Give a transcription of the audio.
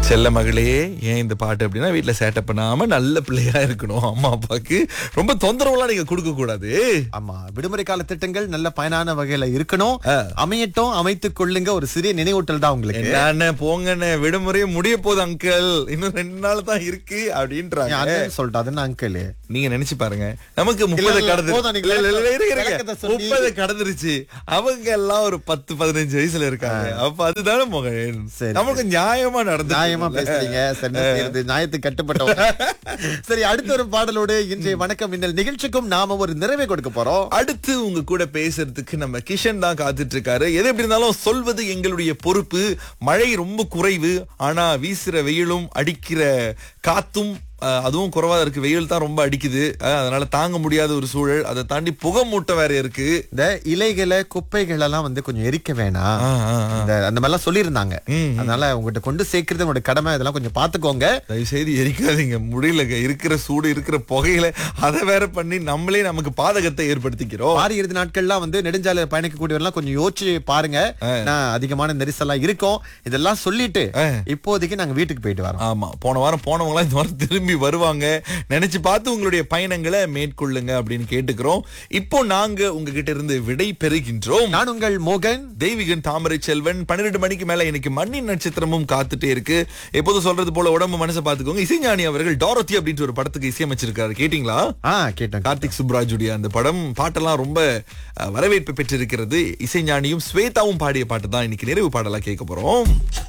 செல்ல மகளே ஏன் இந்த பாட்டு அப்படின்னா வீட்ல சேட்டை பண்ணாம நல்ல பிள்ளையா இருக்கணும் அம்மா அப்பாக்கு ரொம்ப தொந்தரவுலாம் நீங்க கொடுக்க கூடாது ஆமா விடுமுறை கால திட்டங்கள் நல்ல பயனான வகையில இருக்கணும் அமையட்டும் அமைத்துக் கொள்ளுங்க ஒரு சிறிய நினைவூட்டல் தான் உங்களுக்கு என்னண்ணே போங்கண்ணே விடுமுறையே முடிய போகுது அங்கிள் இன்னும் ரெண்டு நாள் தான் இருக்கு என் அப்படின்றாங்க அண்ணன் சொல்லிட்டு அதுன்னு அங்கிள் நீங்க நினைச்சு பாருங்க நமக்கு முப்பது இல்ல, கடந்து போதும், நீங்க இல்ல, இல்ல, இல்ல, இருங்க, இருங்க. விளக்கத்தை சொல்லி. முப்பது கடந்துருச்சு அவங்க எல்லாம் ஒரு பத்து பதினஞ்சு வயசுல இருக்காங்க அப்ப அதுதானே மகன் சரி, நமக்கு நியாயமா நடந்து நியாயமா பேசுறீங்க சரி, என்ன செய்யறது? நியாயத்துக்கு கட்டுப்பட்டவங்க சரி அடுத்த ஒரு பாடலோடு இன்றைய வணக்கம் இந்த நிகழ்ச்சிக்கும் நாம ஒரு நிறைவை கொடுக்க போறோம் அடுத்து உங்க கூட பேசுறதுக்கு நம்ம கிஷன் தான் காத்துட்டு இருக்காரு எது எப்படி இருந்தாலும் சொல்வது எங்களுடைய பொறுப்பு மழை ரொம்ப குறைவு ஆனா வீசுற வெயிலும் அடிக்கிற காத்தும் அஹ், அதுவும் குறைவா இருக்கு வெயில் தான் ரொம்ப அடிக்குது அஹ், அதனால தாங்க முடியாத ஒரு சூழல் அதை தாண்டி புகை மூட்டம் வேற இருக்கு இந்த இலைகளை குப்பைகள் எல்லாம் வந்து கொஞ்சம் எரிக்க வேணாம் ஆ, ஆ, ஆ. இந்த அந்த மாதிரிலாம் சொல்லியிருந்தாங்க ம், அதனால உங்ககிட்ட கொண்டு சேர்க்கறது உங்களோட கடமை இதெல்லாம் கொஞ்சம் பாத்துக்கோங்க தயவு செய்து எரிக்காதீங்க முடியலங்க இருக்கிற சூடு இருக்கிற புகையில அதை வேற பண்ணி நம்மளே நமக்கு பாதகத்தை ஏற்படுத்திக்கிறோம் வார இறுதி நாட்கள்லாம் வந்து நெடுஞ்சாலை பயணிக்கக்கூடியவரெல்லாம் கொஞ்சம் யோசிச்சு பாருங்க நான் அதிகமான நெரிசலா இருக்கும் இதெல்லாம் சொல்லிட்டு இப்போதைக்கு நாங்க வீட்டுக்கு போயிட்டு வரோம் ஆமா போன வாரம் போனவங்க எல்லாம் இந்த வாரம் திரும்பி வருவாங்க நினைச்சு பார்த்து உங்களுடைய பயணங்களை மேற்கொள்ளுங்க அப்படின்னு கேட்டுக்கிறோம் இப்போ நாங்க உங்ககிட்ட இருந்து விடை பெறுகின்றோம் நான் உங்கள் மோகன் தெய்வீகன் தாமரை செல்வன் பன்னிரெண்டு மணிக்கு மேல இன்னைக்கு மண்ணின் நட்சத்திரமும் காத்துட்டே இருக்கு எப்போதும் சொல்றது போல உடம்பு மனசை பாத்துக்கோங்க இசைஞானி அவர்கள் டாரத்தி அப்படின்ற ஒரு படத்துக்கு இசையமைச்சிருக்காரு கேட்டீங்களா ஆ கேட்டேன் கார்த்திக் சுப்ராஜுடைய அந்த படம் பாட்டெல்லாம் ரொம்ப அஹ், வரவேற்பு பெற்றிருக்கிறது இசைஞானியும் ஸ்வேதாவும் பாடிய பாட்டு தான் இன்னைக்கு நிறைவு பாடலா கேட்க போறோம்